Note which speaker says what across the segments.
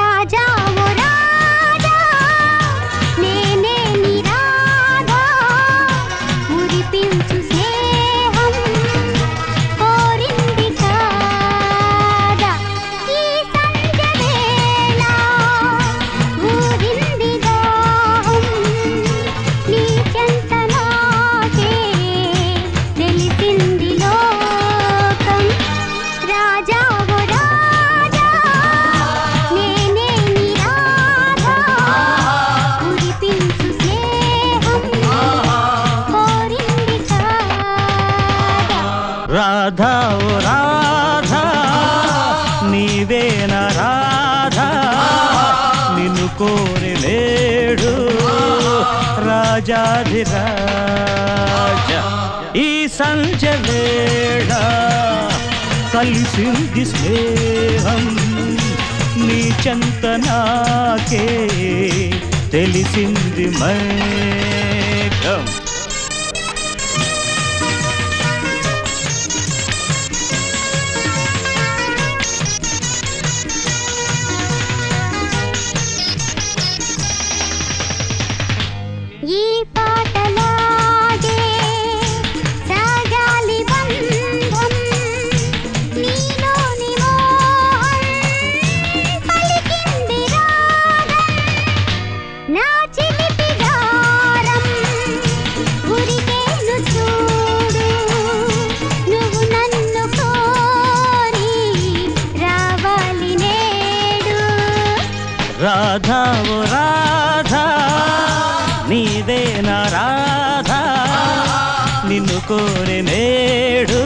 Speaker 1: రాజా ఓ రాజా నేనే నీ రాధా మురిపించు స్నేహం కోరింది కాదా ఈ సంధ్య వేళ ఊరింది దాహం నీ చెంత నాకే తెలిసింది లోకం రాజా ఓ రాజా నేనే నీ రాధా కురిపించు స్నేహం కోరింది కాదా
Speaker 2: రాధా ఓ రాధా నీవేన రాధా నిన్ను కోరి లేడు రాజాధిరాజ ఈ సంజ వేళ కలిసింది స్నేహం నీ చెంత నాకే తెలిసింది మైకం
Speaker 1: ఈ పాటలాగే సాగాలి బంధం నీలోని మోహం పలికింది రాగం నా చిలిపి గారం ఉరికేను చూడు నువ్వు నన్ను కోరి రావాలి నేడు
Speaker 2: రాధా ఓ రాధా నీదేన రాధా నిన్ను కోరి నేడు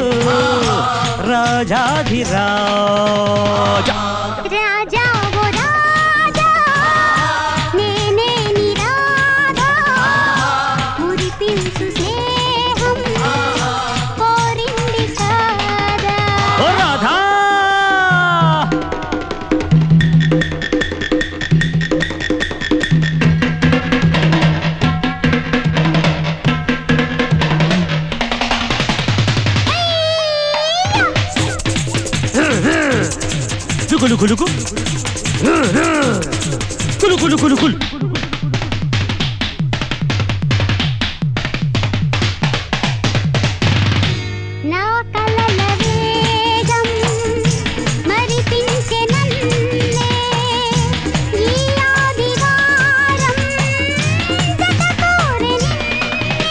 Speaker 2: రాజాధిరాజ
Speaker 1: రాజా ఓ రాజా నేనే నీ రాధా మురిపించు స్నేహం కోరింది కాదా
Speaker 2: ఓ రాధా కులు కులు కులు కులు కులు కులు కులు
Speaker 1: నా కలల వేగం మరిపించే నన్నే ఈ ఆదివారం జతకోరె నిన్నే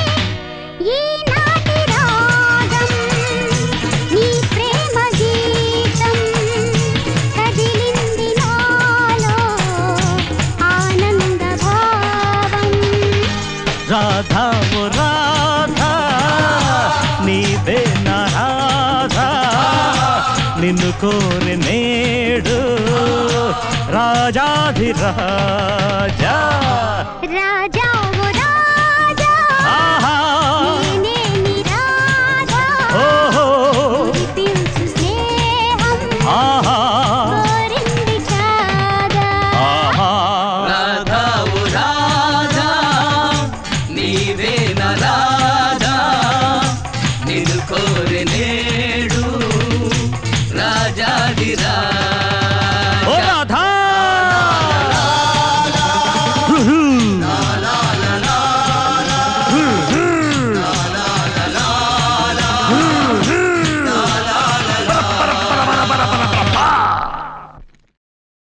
Speaker 1: ఈనాటి రాగం నీ ప్రేమ గీతం కదిలింది నాలో ఆనంద భావం
Speaker 2: రాధా ఓ రాధా నీవే నా రాధా నిన్ను కోరి నేడు రాజాధిరాజా
Speaker 1: రాజా